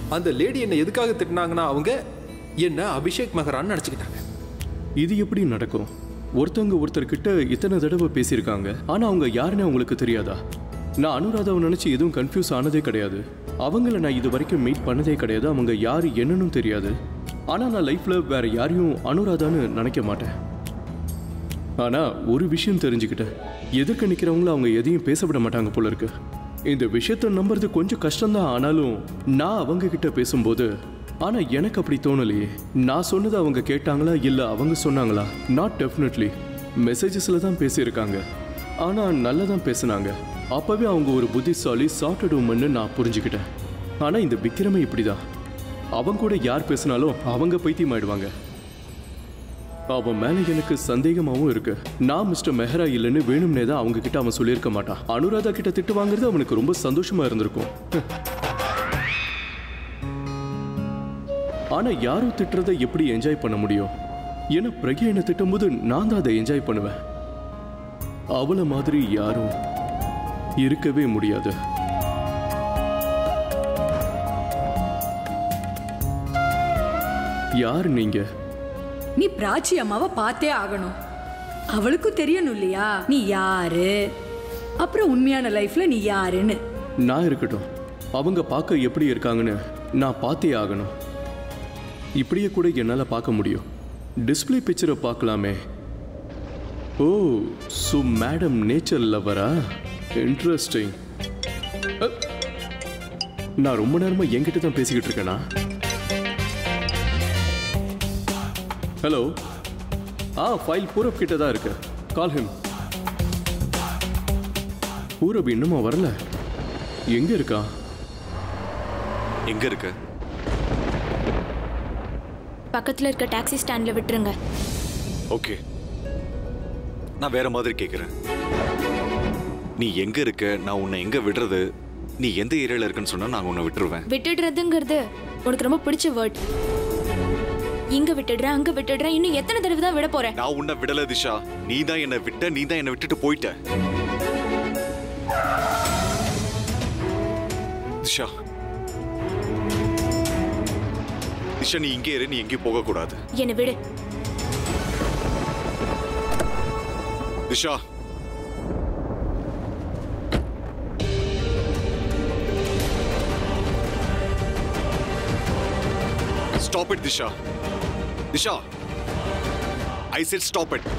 அந்த லேடி என்னை எதுக்காக திட்டினாங்கன்னா அவங்க என்ன அபிஷேக் மெஹரான்னு நினச்சிக்கிட்டாங்க இது எப்படி நடக்கும் ஒருத்தவங்க ஒருத்தர்கிட்ட இத்தனை தடவை பேசியிருக்காங்க ஆனா அவங்க யாருன்னு அவங்களுக்கு தெரியாதா நான் அனுராதாவை நினைச்சு எதுவும் கன்ஃபியூஸ் ஆனதே கிடையாது அவங்கள நான் இது வரைக்கும் மீட் பண்ணதே கிடையாது அவங்க யாரு என்னன்னு தெரியாது ஆனா நான் லைஃப்ல வேற யாரையும் அனுராதான்னு நினைக்க மாட்டேன் ஆனா ஒரு விஷயம் தெரிஞ்சுக்கிட்டேன் எதிர்க்க நிக்கிறவங்கள அவங்க எதையும் பேச விட மாட்டாங்க போல இருக்கு இந்த விஷயத்தை நம்புறது கொஞ்சம் கஷ்டம்தான் ஆனாலும் நான் அவங்க கிட்ட பேசும்போது ஆனா எனக்கு அப்படி தோணலையே நான் சொன்னது அவங்க கேட்டாங்களா இல்ல அவங்க சொன்னாங்களா நாட் டெஃபினெட்லி மெசேஜஸ்ல தான் பேசியிருக்காங்க ஆனா நல்லா தான் பேசுனாங்க அப்பவே அவங்க ஒரு புத்திசாலி சார்ட்டட் உமன்னு நான் புரிஞ்சுக்கிட்டேன் ஆனா இந்த விக்ரமே இப்படிதான் அவங்க கூட யார் பேசினாலும் அவங்க பைத்தியம் ஆயிடுவாங்க அவன் மேல எனக்கு சந்தேகமாவும் இருக்கு நான் மிஸ்டர் மெஹரா இல்லைன்னு வேணும்னே தான் அவங்க கிட்ட அவன் சொல்லியிருக்க மாட்டான் அனுராதா கிட்ட திட்டு வாங்குறது அவனுக்கு ரொம்ப சந்தோஷமா இருந்திருக்கும் ஆனா யாரும் திட்டுறதை எப்படி என்ஜாய் பண்ண முடியும் ஏன்னா பிரக்யா என்ன திட்டும்போது நான் தான் அதை என்ஜாய் பண்ணுவேன் அவளை மாதிரி யாரும் இருக்கவே முடியாது யார் நீங்க நீ பிராச்சி அம்மாவை பார்த்தே ஆகணும் அவளுக்கும் தெரியணும் இல்லையா நீ யாரு அப்புறம் உண்மையான லைஃப்ல நீ யாருன்னு நான் இருக்கட்டும் அவங்க பார்க்க எப்படி இருக்காங்கன்னு நான் பார்த்தே ஆகணும் இப்படியே கூட என்னால் பார்க்க முடியும் டிஸ்ப்ளே பிக்சரை பார்க்கலாமே ஓ ஸோ மேடம் நேச்சர் லவரா இன்ட்ரெஸ்டிங் நான் ரொம்ப நேரமாக என்கிட்ட தான் பேசிக்கிட்டு இருக்கேனா ஹலோ ஆ ஃபைல் பூரப் கிட்ட தான் இருக்கு கால் ஹிம் பூரப் இன்னுமா வரல எங்க இருக்கா எங்க இருக்க பக்கத்துல இருக்க டாக்ஸி ஸ்டாண்ட்ல விட்டுருங்க ஓகே நான் வேற மாதிரி கேக்குறேன் நீ எங்க இருக்க நான் உன்னை எங்க விடுறது நீ எந்த ஏரியால இருக்கன்னு சொன்னா நான் உன்னை விட்டுருவேன் விட்டுடுறதுங்கிறது உனக்கு ரொம்ப பிடிச்ச வேர்ட் இங்க விட்டுடுறேன் அங்க விட்டுடுறேன் இன்னும் எத்தனை தடவை தான் விட போறேன் நான் உன்னை விடல திஷா நீ தான் என்னை விட்ட நீ தான் என்னை விட்டுட்டு போயிட்ட திஷா திஷா நீ இங்கே இரு நீ எங்கேயும் போக கூடாது என்னை விடு Disha Stop it, Disha. Disha. I said stop it.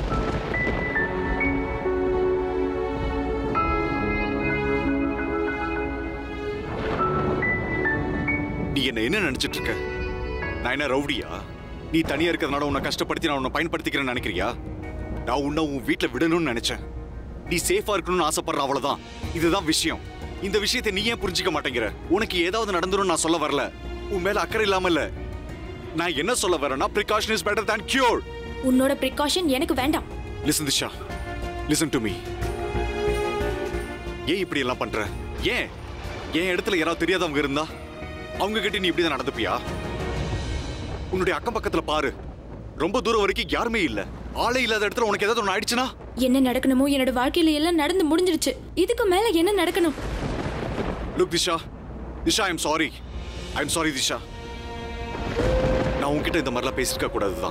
நீ என்ன என்ன நினைச்சிட்டு இருக்க நான் என்ன ரவுடியா நீ தனியா இருக்கிறதுனால உன்னை கஷ்டப்படுத்தி நான் உன்னை பயன்படுத்திக்கிறேன்னு நினைக்கிறியா நான் உன்னை உன் வீட்டில் விடணும்னு நினைச்சேன் நீ சேஃபா இருக்கணும்னு ஆசைப்படுற அவ்வளவுதான் இதுதான் விஷயம் இந்த விஷயத்தை நீ ஏன் புரிஞ்சுக்க மாட்டேங்கிற உனக்கு ஏதாவது நடந்துரும் நான் சொல்ல வரல உன் மேல அக்கறை இல்லாம இல்ல நான் என்ன சொல்ல வரேன்னா precaution is better than cure உன்னோட ப்ரிகாஷன் எனக்கு வேண்டாம் listen Disha listen to me ஏன் இப்படி எல்லாம் பண்ற ஏன் என் இடத்துல யாராவது தெரியாதவங்க இருந்தா அவங்க கிட்ட நீ இப்படிதான் நடந்துப்பியா உன்னுடைய அக்கம் பக்கத்துல பாரு ரொம்ப தூரம் வரைக்கும் யாருமே இல்ல ஆளே இல்லாத இடத்துல உனக்கு ஏதாவது ஒன்று ஆயிடுச்சுன்னா என்ன நடக்கணுமோ என்னோட வாழ்க்கையில எல்லாம் நடந்து முடிஞ்சிருச்சு இதுக்கு மேல என்ன நடக்கணும் look Disha Disha I'm sorry I'm sorry Disha நான் உன்கிட்ட இந்த மாதிரிலாம் பேசிருக்க கூடாதுதான்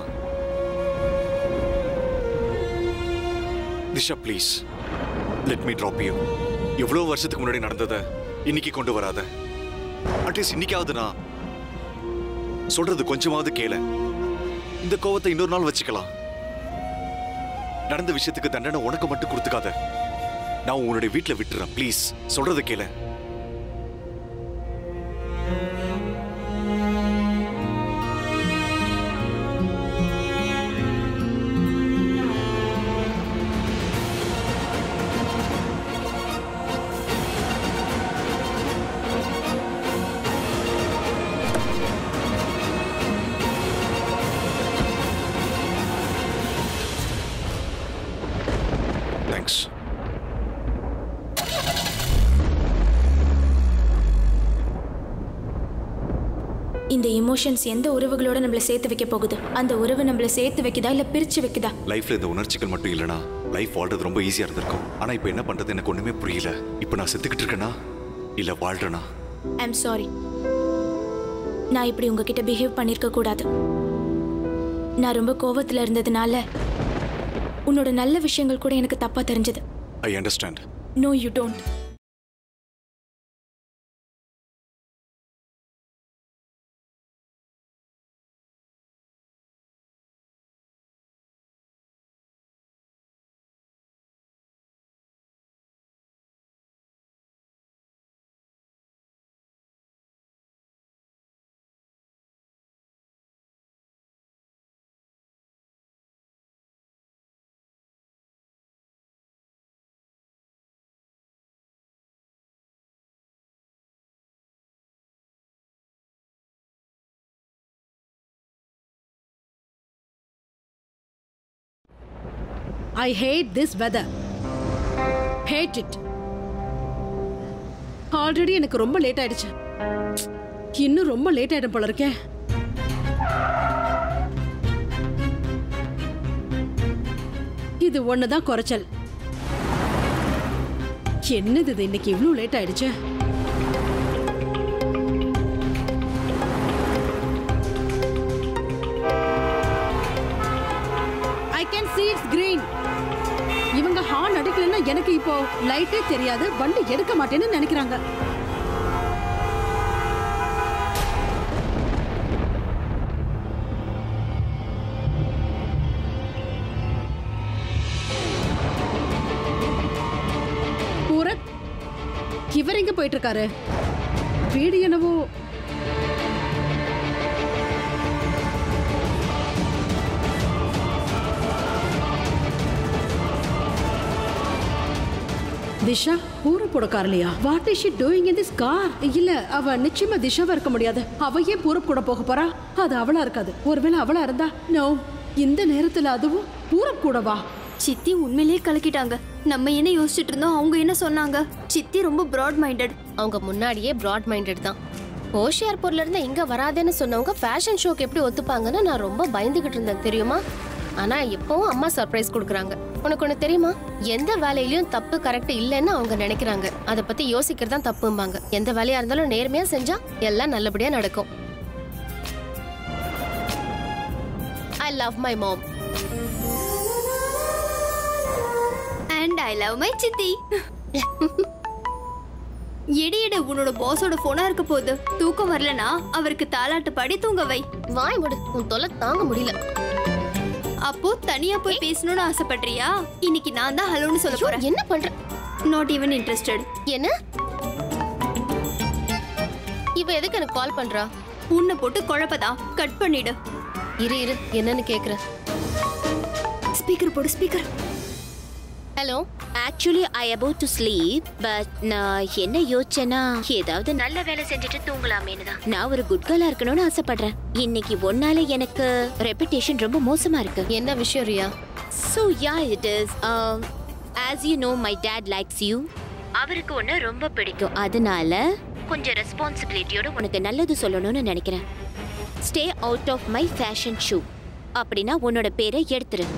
Disha please let me drop you எவ்வளோ வருஷத்துக்கு முன்னாடி நடந்ததை இன்னைக்கு கொண்டு வராத அட்லீஸ்ட் இன்னைக்காவது நான் சொல்றது கொஞ்சமாவது கேளு இந்த கோவத்தை இன்னொரு நாள் வச்சுக்கலாம் நடந்த விஷயத்துக்கு தண்டனை உனக்கு மட்டும் கொடுத்துக்காத நான் உன்னுடைய வீட்டில் விட்டுறேன் ப்ளீஸ் சொல்றதை கேளு தேங்க்ஸ் இந்த எமோஷன்ஸ் எந்த உறவுகளோட நம்மள சேர்த்து வைக்க போகுது அந்த உறவு நம்மள சேர்த்து வைக்குதா இல்ல பிரிச்சு வைக்குதா லைஃப்ல இந்த உணர்ச்சிகள் மட்டும் இல்லனா லைஃப் வாழ்றது ரொம்ப ஈஸியா இருந்திருக்கும் ஆனா இப்போ என்ன பண்றது எனக்கு ஒண்ணுமே புரியல இப்போ நான் செத்துக்கிட்டு இருக்கேனா இல்ல வாழ்றேனா ஐம் சாரி நான் இப்படி உங்ககிட்ட பிஹேவ் பண்ணிருக்க கூடாது நான் ரொம்ப கோவத்துல இருந்ததுனால உன்னோட நல்ல விஷயங்கள் கூட எனக்கு தப்பா தெரிஞ்சது I understand no you don't I hate this weather hate it already எனக்கு ரொம்ப லேட் ஆயிடுச்சு இன்னும் ரொம்ப லேட் ஆயிடும் போல இருக்கே இது ஒண்ணுதான் குறைச்சல் என்னது இது இன்னைக்கு இவ்ளோ லேட் ஆயிடுச்சு I can see it's green இவங்க ஹார்ன் அடிக்கலன்னா எனக்கு இப்போ லைட்டே தெரியாது வண்டி எடுக்க மாட்டேன்னு நினைக்கிறாங்க பூரத் இவர் எங்க போயிட்டு இருக்காரு வீடு என்னவோ திஷா ஊரு போட கார்லையா what is she doing in this car இல்ல அவ நிச்சயமா திஷாவா இருக்க முடியாது அவ ஏன் பூரப் கூட போக போறா அது அவளா இருக்காது ஒருவேளை அவளா இருந்தா நோ இந்த நேரத்துல அதுவும் பூரப் கூடவா சித்தி உண்மையிலேயே கலக்கிட்டாங்க நம்ம என்ன யோசிச்சுட்டு இருந்தோம் அவங்க என்ன சொன்னாங்க சித்தி ரொம்ப ப்ராட் மைண்டட் அவங்க முன்னாடியே ப்ராட் மைண்டட் தான் ஓஷியார்பூர்ல இருந்து இங்க வராதேன்னு சொன்னவங்க ஃபேஷன் ஷோக்கு எப்படி ஒத்துப்பாங்கன்னு நான் ரொம்ப பயந்துகிட்டு இருந்தேன் தெரியுமா ஆனா இப்பவும் அம்மா சர்ப்ரைஸ் கொடுக்குறாங்க உனக்கு ஒண்ணு தெரியுமா எந்த வேலையிலயும் தப்பு கரெக்ட் இல்லைன்னு அவங்க நினைக்கிறாங்க அதை பத்தி யோசிக்கிறது தான் தப்பும்பாங்க எந்த வேலையா இருந்தாலும் நேர்மையா செஞ்சா எல்லாம் நல்லபடியா நடக்கும் I love my mom and I love my சித்தி எடி எடு உன்னோட பாஸோட போனா இருக்க போகுது தூக்கம் வரலனா அவருக்கு தாலாட்டு பாடி தூங்க வை வாய் முடு உன் தொலை தாங்க முடியல அப்போ தனியா போய் பேசணும்னு ஆசைப்படுறியா இன்னைக்கு நான் தான் ஹலோன்னு சொல்ல போறேன் என்ன பண்ற நாட் ஈவன் இன்ட்ரெஸ்டட் என்ன இவ எதுக்கு எனக்கு கால் பண்றா உன்னை போட்டு குழப்பதா கட் பண்ணிடு இரு இரு என்னன்னு கேக்குறேன் ஸ்பீக்கர் போடு speaker hello actually I about to sleep but நான் என்ன யோசிச்சேன்னா ஏதாவது நல்ல வேலை செஞ்சுட்டு தூங்கலாமேன்னு தான் நான் ஒரு குட் கேர்லா இருக்கணும்னு ஆசைப்படுறேன் இன்னைக்கு ஒன்னால எனக்கு ரெப்புடேஷன் ரொம்ப மோசமா இருக்கு என்ன விஷயம் Riya so yeah it is as you know my dad likes you அவருக்கு ஒன்று ரொம்ப பிடிக்கும் அதனால கொஞ்சம் ரெஸ்பான்சிபிலிட்டியோட உனக்கு நல்லது சொல்லணும்னு நினைக்கிறேன் stay out of my fashion show அப்படின்னா உன்னோட பேரை எடுத்துரு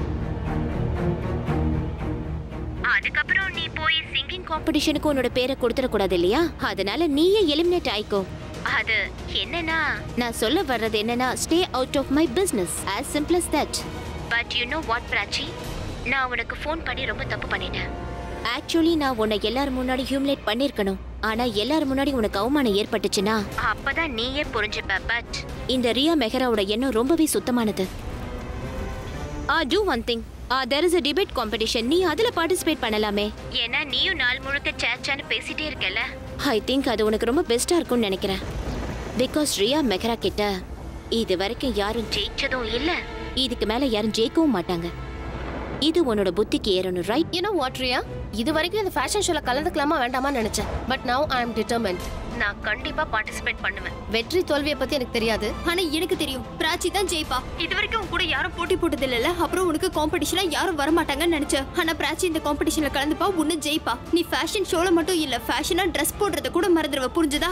அதுக்கப்புறம் நீ போய் சிங்கிங் காம்படிஷனுக்கு உன்னோட பேரை கொடுத்துடக்கூடாது இல்லையா அதனால நீயே எலிமினேட் ஆயிக்கோ அது என்னன்னா நான் சொல்ல வர்றது என்னன்னா stay out of my business as simple as that but you know what Prachi நான் உனக்கு ஃபோன் பண்ணி ரொம்ப தப்பு பண்ணிட்டேன் ஆக்சுவலி நான் உன்னை எல்லாரும் முன்னாடி ஹியூமிலேட் பண்ணிருக்கணும் ஆனா எல்லாரும் முன்னாடி உனக்கு அவமானம் ஏற்பட்டுச்சுன்னா அப்பதான் நீயே புரிஞ்சுப்ப பட் இந்த ரியா மெஹராவோட எண்ணம் ரொம்பவே சுத்தமானது ah do one thing there is a debate competition நீ அதுல பார்ட்டிசிபேட் பண்ணலாமே ஏன்னா நீயும் நாள் முழுக்க சேச்சான்னு பேசிட்டே இருக்கல ஐ திங்க் அது உனக்கு ரொம்ப பெஸ்டா இருக்கும்னு நினைக்கிறேன் பிகாஸ் ரியா மெஹரா கிட்ட இது வரைக்கும் யாரும் ஜெயிச்சதும் இல்ல இதுக்கு மேல யாரும் ஜெயிக்கவும் மாட்டாங்க இது உன்னோட புத்திக்கு ஏறணும் right you know what Riya இது வரைக்கும் இந்த ஃபேஷன் ஷோல கலந்துக்கலாமா வேண்டாமா நினைச்சேன் but now I am determined நான் கண்டிப்பா பார்ட்டிசிபேட் பண்ணுவேன் வெற்றி தோல்வியை பத்தி எனக்கு தெரியாது ஆனா எனக்கு தெரியும் பிராச்சி தான் ஜெயிப்பா இது வரைக்கும் உன் கூட யாரும் போட்டி போட்டது இல்லல அப்புறம் உனக்கு காம்படிஷனா யாரும் வர மாட்டாங்கன்னு நினைச்சேன் ஆனா பிராச்சி இந்த காம்படிஷன்ல கலந்துப்பா உன்ன ஜெயிப்பா நீ ஃபேஷன் ஷோல மட்டும் இல்ல ஃபேஷனா ட்ரெஸ் போடுறத கூட மறந்துடுவ புரிஞ்சுதா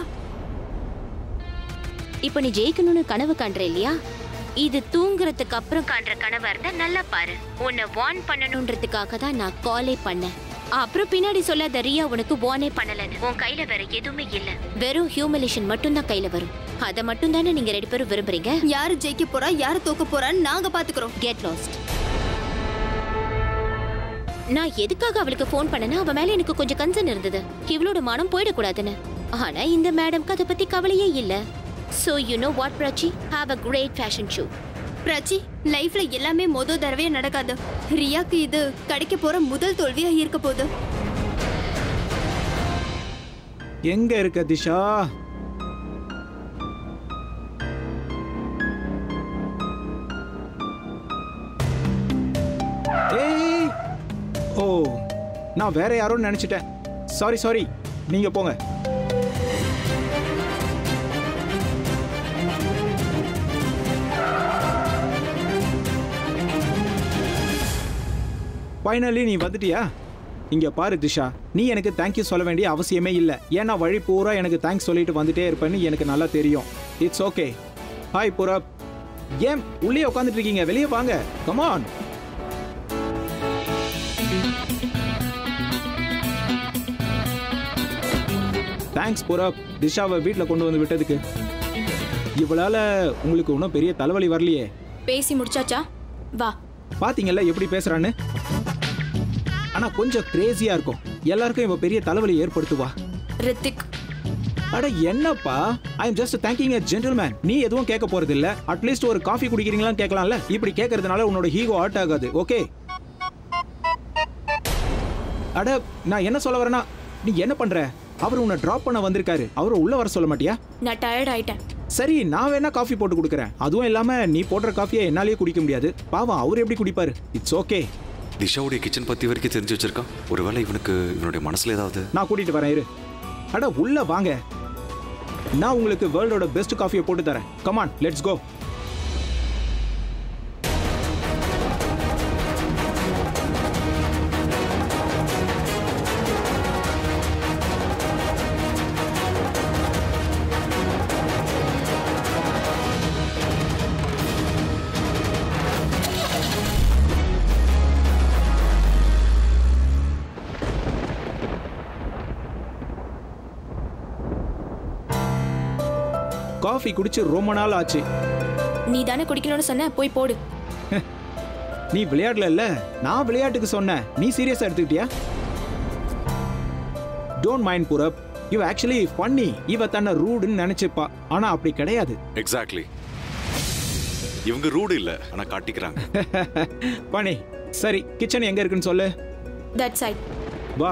இப்போ நீ ஜெயிக்கணும்னு கனவு காண்ற இல்லையா இது தூங்குறதுக்கு அப்புறம் காண்ற கனவா இருந்தா நல்லா பாரு உன்னை வார்ன் பண்ணணுன்றதுக்காக தான் நான் காலே பண்ணேன் அப்புறம் பின்னாடி சொல்லாத ரியா உனக்கு வார்னே பண்ணலன்னு உன் கையில வேற எதுவுமே இல்ல வெறும் ஹியூமிலேஷன் மட்டும் தான் கையில வரும் அதை மட்டும் தானே நீங்க ரெண்டு பேரும் விரும்புறீங்க யாரு ஜெயிக்க போறா யாரு தோக்க போறான்னு நாங்க பாத்துக்கிறோம் கெட் லாஸ்ட் நான் எதுக்காக அவளுக்கு ஃபோன் பண்ணனா அவ மேல எனக்கு கொஞ்சம் கன்சர்ன் இருந்தது இவளோட மனம் போயிடக்கூடாதுன்னு ஆனா இந்த மேடம்க்கு அதை பத்தி கவலையே இல்ல so you know what Prachi have a great fashion show Prachi லைஃப்ல எல்லாமே மொத தடவையா நடக்காது ரியாக்கு இது கிடைக்க போற முதல் தோல்வியா இருக்க போகுது எங்க இருக்க திஷா ஏய் ஓ நான் வேற யாரோன்னு நினைச்சிட்டேன் சாரி சாரி நீங்க போங்க ஃபைனலி நீ வந்துட்டியா இங்க பாரு திஷா நீ எனக்கு தேங்க்யூ சொல்ல வேண்டிய அவசியமே இல்லை ஏன்னா வழி பூரா எனக்கு தேங்க்ஸ் சொல்லிட்டு வந்துட்டே இருப்பேன்னு எனக்கு நல்லா தெரியும் இட்ஸ் ஓகே ஹாய் புரப் ஏன் உள்ளே உட்காந்துட்டு இருக்கீங்க வெளியே வாங்க கமான் தேங்க்ஸ் புரப் திஷாவை வீட்டில் கொண்டு வந்து விட்டதுக்கு இவளால உங்களுக்கு இன்னும் பெரிய தலைவலி வரலையே பேசி முடிச்சாச்சா வா பாத்தீங்கல்ல எப்படி பேசுறான்னு ஆனா கொஞ்சம் கிரேசியா இருக்கும் எல்லாருக்கும் இவ பெரிய தலைவலி ஏற்படுத்துவா ரித்திக் அட என்னப்பா I am just thinking a gentleman நீ எதுவும் கேட்க போறது இல்ல அட்லீஸ்ட் ஒரு காஃபி குடிக்கிறீங்களான்னு கேட்கலாம்ல இப்படி கேட்கறதுனால உன்னோட ஹீகோ ஆட் ஆகாது ஓகே அட நான் என்ன சொல்ல வரேன்னா நீ என்ன பண்ற அவர் உன்னை டிராப் பண்ண வந்திருக்காரு அவரை உள்ள வர சொல்ல மாட்டியா நான் டயர்ட் ஆயிட்டேன் சரி நான் வேணா காஃபி போட்டு கொடுக்குறேன் அதுவும் இல்லாம நீ போடுற காஃபியை என்னாலேயே குடிக்க முடியாது பாவம் அவர் எப்படி குடிப்பாரு இட்ஸ் ஓகே திஷாவுடைய கிச்சன் பத்தி வரைக்கும் தெரிஞ்சு வச்சிருக்கான் ஒருவேளை இவனுக்கு இவனுடைய மனசுல ஏதாவது நான் கூட்டிட்டு வரேன் இரு அட உள்ள வாங்க நான் உங்களுக்கு வேர்ல்டோட பெஸ்ட் காஃபியை போட்டு தரேன் கமான் லெட்ஸ் கோ காஃபி குடிச்சு ரொம்ப நாள் ஆச்சு நீ தானே குடிக்கணும்னு சொன்ன போய் போடு நீ விளையாடல இல்ல நான் விளையாட்டுக்கு சொன்னேன் நீ சீரியஸா எடுத்துக்கிட்டியா டோன்ட் மைண்ட் புரப் இவ ஆக்சுவலி ஃபன்னி இவ தன்னை ரூடுன்னு நினைச்சுப்பா ஆனா அப்படி கிடையாது எக்ஸாக்ட்லி இவங்க ரூடு இல்ல ஆனா காட்டிக்கிறாங்க பண்ணி சரி கிச்சன் எங்க இருக்குன்னு சொல்லு தட் சைட் வா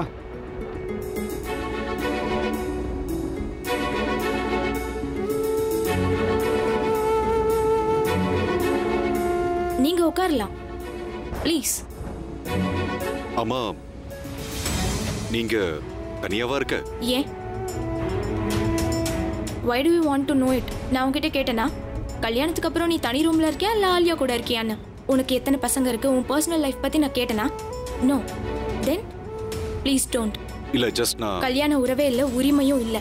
நீங்க உட்காரலாம் ப்ளீஸ் ஆமா நீங்க தனியாவா இருக்க ஏன் why do you want to know it நான் உன்கிட்ட கேட்டேனா கல்யாணத்துக்கு அப்புறம் நீ தனி ரூம்ல இருக்கியா இல்ல ஆலியா கூட இருக்கியான்னு உனக்கு எத்தனை பசங்க இருக்கு உன் பர்சனல் லைஃப் பத்தி நான் கேட்டேனா நோ தென் ப்ளீஸ் டோன்ட் இல்ல ஜஸ்ட் நான் கல்யாண உறவே இல்ல உரிமையும் இல்ல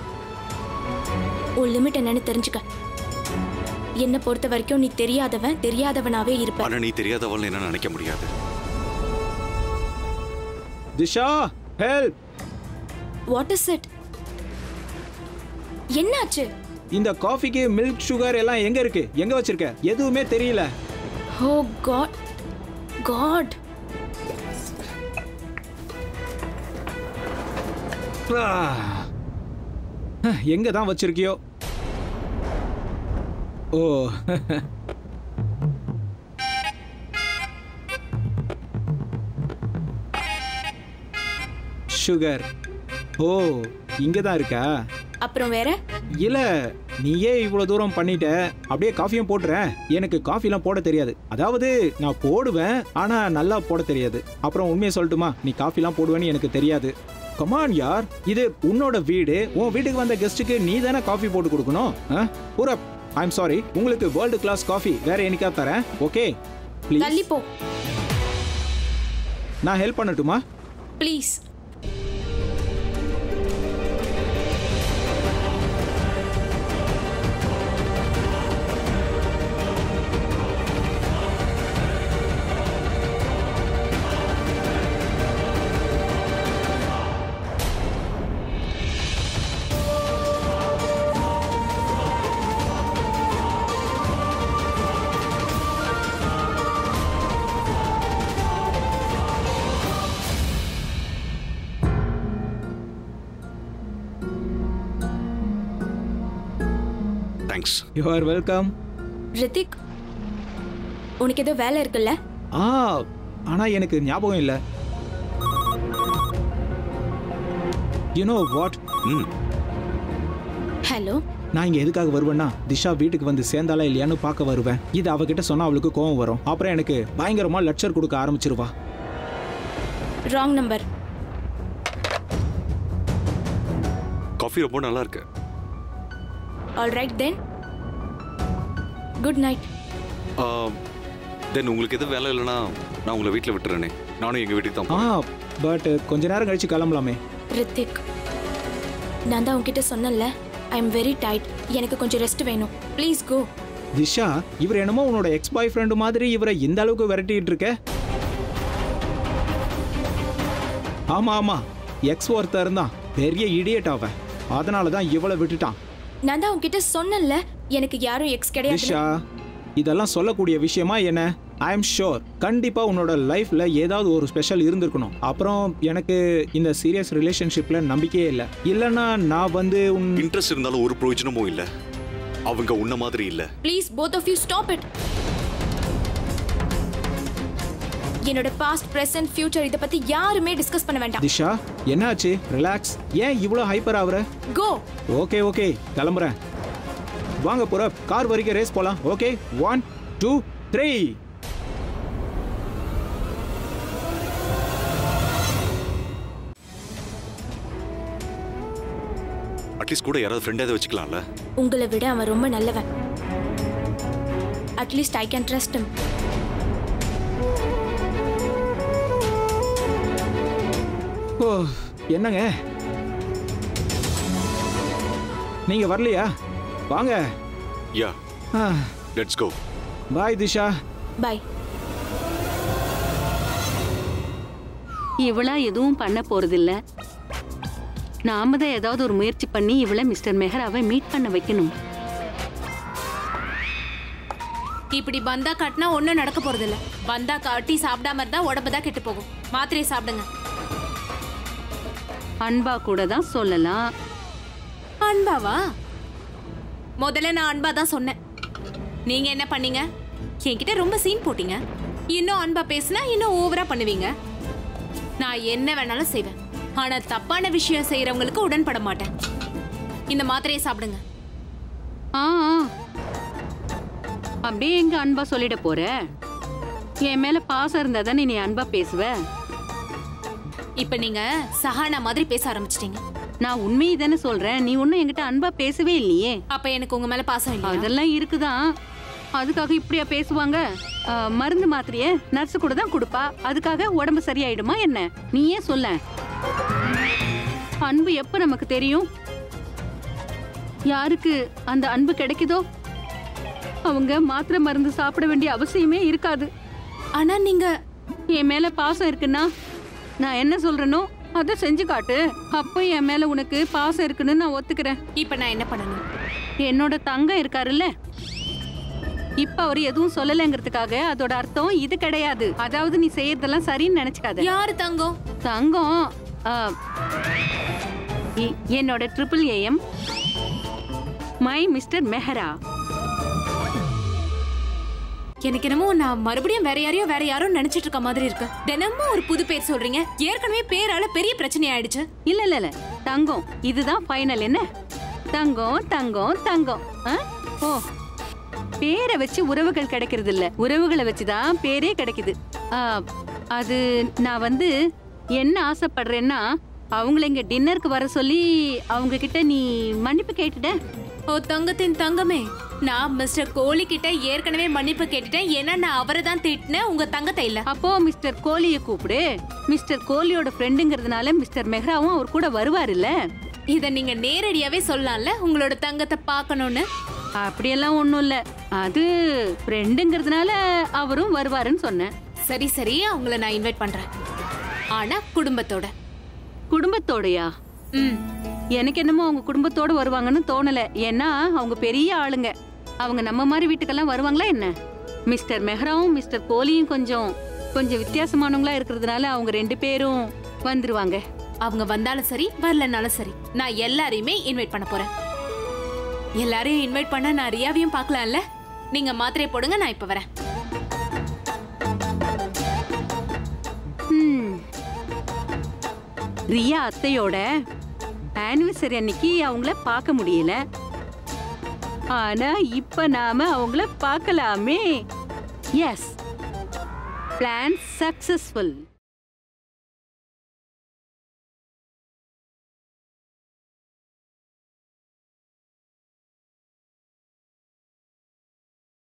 உன் லிமிட் என்னன்னு தெரிஞ்சுக்க என்ன பொறுத்த வரைக்கும் நீ தெரியாதவன் தெரியாதவனாவே இருப்ப ஆனா நீ தெரியாதவள் என்ன நினைக்க முடியாது Disha help what is it என்னாச்சு இந்த காஃபிக்கு மில்க் சுகர் எல்லாம் எங்க இருக்கு எங்க வச்சிருக்க எதுவுமே தெரியல ஓ காட் காட் எங்க தான் வச்சிருக்கியோ ஓ சுகர் ஓ இங்க தான் இருக்கா அப்புறம் வேற இல்ல நீயே இவ்வளவு தூரம் பண்ணிட்ட அப்படியே காஃபியும் போட்டுறேன் எனக்கு காஃபிலாம் போட தெரியாது அதாவது நான் போடுவேன் ஆனா நல்லா போட தெரியாது அப்புறம் உண்மையை சொல்லட்டுமா நீ காஃபிலாம் போடுவேன்னு எனக்கு தெரியாது கமான் யார் இது உன்னோட வீடு உன் வீட்டுக்கு வந்த கெஸ்ட்டுக்கு நீ தானே காஃபி போட்டு கொடுக்கணும் பூரப் ஐ எம் சாரி உங்களுக்கு வேர்ல்டு கிளாஸ் காஃபி வேற என்னைக்கா தரேன் ஓகே ப்ளீஸ் தள்ளி போ நான் ஹெல்ப் பண்ணட்டுமா please thanks you are welcome Rithik உனக்கு ஏதோ வேலை இருக்குல்ல ஆ ஆனா எனக்கு ஞாபகம் இல்லை யூ நோ வாட் ம் ஹலோ நான் இங்க எதுக்காக வருவேன்னா திஷா வீட்டுக்கு வந்து சேர்ந்தாலா இல்லையான்னு பார்க்க வருவேன் இது அவகிட்ட சொன்னா அவளுக்கு கோவம் வரும் அப்புறம் எனக்கு பயங்கரமா லெக்சர் கொடுக்க ஆரம்பிச்சிருவா ராங் நம்பர் காஃபி ரொம்ப நல்லா இருக்கு all right then good night then உங்களுக்கு எதுவும் வேலை இல்லைன்னா நான் உங்களை வீட்டில் விட்டுறேனே நானும் எங்கள் வீட்டுக்கு தான் ஆ போறேன். பட் கொஞ்ச நேரம் கழிச்சு கிளம்பலாமே ரித்திக் நான் தான் உன்கிட்ட சொன்னேன்ல ஐ எம் வெரி டைட் எனக்கு கொஞ்சம் ரெஸ்ட் வேணும் ப்ளீஸ் கோ திஷா இவர் என்னமோ உன்னோட எக்ஸ் பாய் ஃப்ரெண்டு மாதிரி இவரை இந்த அளவுக்கு விரட்டிட்டு இருக்க ஆமா ஆமா எக்ஸ் ஒருத்தர் தான் பெரிய இடியட் அவன் அதனால தான் இவளை விட்டுட்டான் நான் தான் உன்கிட்ட சொன்னேன்ல எனக்கு யாரும் எக்ஸ் கிடையாது திஷா இதெல்லாம் சொல்லக்கூடிய விஷயமா என்ன ஐ எம் ஷோர் கண்டிப்பா உன்னோட லைஃப்ல ஏதாவது ஒரு ஸ்பெஷல் இருந்திருக்கணும் அப்புறம் எனக்கு இந்த சீரியஸ் ரிலேஷன்ஷிப்ல நம்பிக்கையே இல்லை இல்லைன்னா நான் வந்து உன் இன்ட்ரெஸ்ட் இருந்தாலும் ஒரு பிரயோஜனமும் இல்லை அவங்க உன்ன மாதிரி இல்லை please both of you stop it என்னோட பாஸ்ட் பிரசன்ட் ஃபியூச்சர் இதை பத்தி யாருமே டிஸ்கஸ் பண்ண வேண்டாம் திஷா என்னாச்சு ரிலாக்ஸ் ஏன் இவ்வளோ ஹைப்பர் ஆகுற கோ ஓகே ஓகே கிளம்புறேன் வாங்க போற கார் வரைக்கும் ரேஸ் போலாம் okay one two three at least கூட யாராவது ஃப்ரெண்டாவது வச்சுக்கலாம்ல உங்களை விட அவன் ரொம்ப நல்லவன் at least I can trust him oh என்னங்க நீங்க வரலையா வாங்க yeah let's go bye Disha bye இவளா எதுவும் பண்ண போறதில்ல நாம தான் ஏதாவது ஒரு முயற்சி பண்ணி இவளை மிஸ்டர் மெஹராவை மீட் பண்ண வைக்கணும் இப்படி பந்தா காட்டினா ஒன்றும் நடக்க போறதில்ல பந்தா காட்டி சாப்பிடாம இருந்தா உடம்பு தான் கெட்டு போகும் மாத்திரையை சாப்பிடுங்க அன்பா கூட தான் சொல்லலாம் அன்பாவா முதல்ல நான் அன்பா தான் சொன்னேன் நீங்க என்ன பண்ணீங்க என்கிட்ட ரொம்ப சீன் போட்டீங்க இன்னும் அன்பா பேசினா இன்னும் ஓவரா பண்ணுவீங்க நான் என்ன வேணாலும் செய்வேன் ஆனா தப்பான விஷயம் செய்யறவங்களுக்கு உடன்பட மாட்டேன் இந்த மாத்திரையை சாப்பிடுங்க ஆ ஆ. அப்படியே எங்க அன்பா சொல்லிட போற என் மேல பாசம் இருந்தா தானே நீ அன்பா பேசுவ இப்ப நீங்க சஹானா மாதிரி பேச ஆரம்பிச்சிட்டீங்க நான் உண்மையை தானே சொல்றேன் நீ ஒன்னும் என்கிட்ட அன்பா பேசவே இல்லையே அப்ப எனக்கு உங்க மேல பாசம் இல்லையா அதெல்லாம் இருக்குதான் அதுக்காக இப்படியா பேசுவாங்க ஆ, மருந்து மாத்திரைய நர்ஸ் கூட தான் கொடுப்பா அதுக்காக உடம்பு சரியாயிடுமா என்ன நீயே சொல்ல அன்பு எப்ப நமக்கு தெரியும் யாருக்கு அந்த அன்பு கிடைக்குதோ அவங்க மாத்திரை மருந்து சாப்பிட வேண்டிய அவசியமே இருக்காது ஆனா நீங்க என் மேல பாசம் இருக்குன்னா நான் என்ன சொல்றேனோ அதை செஞ்சு காட்டு அப்போ என் மேல உனக்கு பாசம் இருக்குன்னு நான் ஒத்துக்கிறேன் இப்ப நான் என்ன பண்ணணும் என்னோட தங்கம் இருக்காருல்ல இப்ப அவர் எதுவும் சொல்லலைங்கிறதுக்காக அதோட அர்த்தம் இது கிடையாது அதாவது நீ செய்யறதெல்லாம் சரின்னு நினைச்சுக்காத யாரு தங்கம் தங்கம் ஆ, இ- என்னோட triple A M my mister Mehra எனக்கு என்னமோ நான் மறுபடியும் வேற யாரையோ வேற யாரோ நினைச்சிட்டு இருக்க மாதிரி இருக்கு தினமும் ஒரு புது பேர் சொல்றீங்க ஏற்கனவே பேரால பெரிய பிரச்சனை ஆயிடுச்சு இல்ல இல்ல இல்ல தங்கம் இதுதான் ஃபைனல் என்ன தங்கம் தங்கம் தங்கம் ஆ? ஓ பேரை வச்சு உறவுகள் கிடைக்கிறது இல்ல உறவுகளை வச்சுதான் பேரே கிடைக்குது ஆ, அது நான் வந்து என்ன ஆசைப்படுறேன்னா அவங்கள இங்க டின்னருக்கு வர சொல்லி அவங்க கிட்ட நீ மன்னிப்பு கேட்டுட்ட ஓ தங்கத்தின் தங்கமே நான் மிஸ்டர் கோலி கிட்ட ஏற்கனவே மன்னிப்பு கேட்டுட்டேன் ஏன்னா நான் அவரை தான் திட்டினேன் உங்க தங்கத்தை இல்ல அப்போ மிஸ்டர் கோலியை கூப்பிடு மிஸ்டர் கோலியோட ஃப்ரெண்டுங்கிறதுனால மிஸ்டர் மெஹ்ராவும் அவர் கூட வருவாருல்ல இத நீங்க நேரடியாவே சொல்லலாம்ல உங்களோட தங்கத்தை பார்க்கணும்னு அப்படியெல்லாம் ஒன்றும் இல்லை அது ஃப்ரெண்டுங்கிறதுனால அவரும் வருவாருன்னு சொன்னேன் சரி சரி அவங்கள நான் இன்வைட் பண்றேன் ஆனா குடும்பத்தோட குடும்பத்தோடயா ம் எனக்கு என்னமோ அவங்க குடும்பத்தோட வருவாங்கன்னு தோணல ஏன்னா அவங்க பெரிய ஆளுங்க அவங்க நம்ம மாதிரி வீட்டுக்கெல்லாம் வருவாங்களா என்ன மிஸ்டர் மெஹ்ராவும் மிஸ்டர் கோலியும் கொஞ்சம் கொஞ்சம் வித்தியாசமானவங்களா இருக்கிறதுனால அவங்க ரெண்டு பேரும் வந்துருவாங்க அவங்க வந்தாலும் சரி வரலனாலும் சரி நான் எல்லாரையுமே இன்வைட் பண்ண போறேன் எல்லாரையும் இன்வைட் பண்ண நான் ரியாவையும் பார்க்கலாம்ல நீங்க மாத்திரை போடுங்க நான் இப்ப வரேன் ம். ரியா அத்தையோட ஆனிவர்சரி அன்னைக்கு அவங்கள பார்க்க முடியல ஆனா இப்ப நாம அவங்கள பார்க்கலாமே எஸ் பிளான் சக்சஸ்ஃபுல்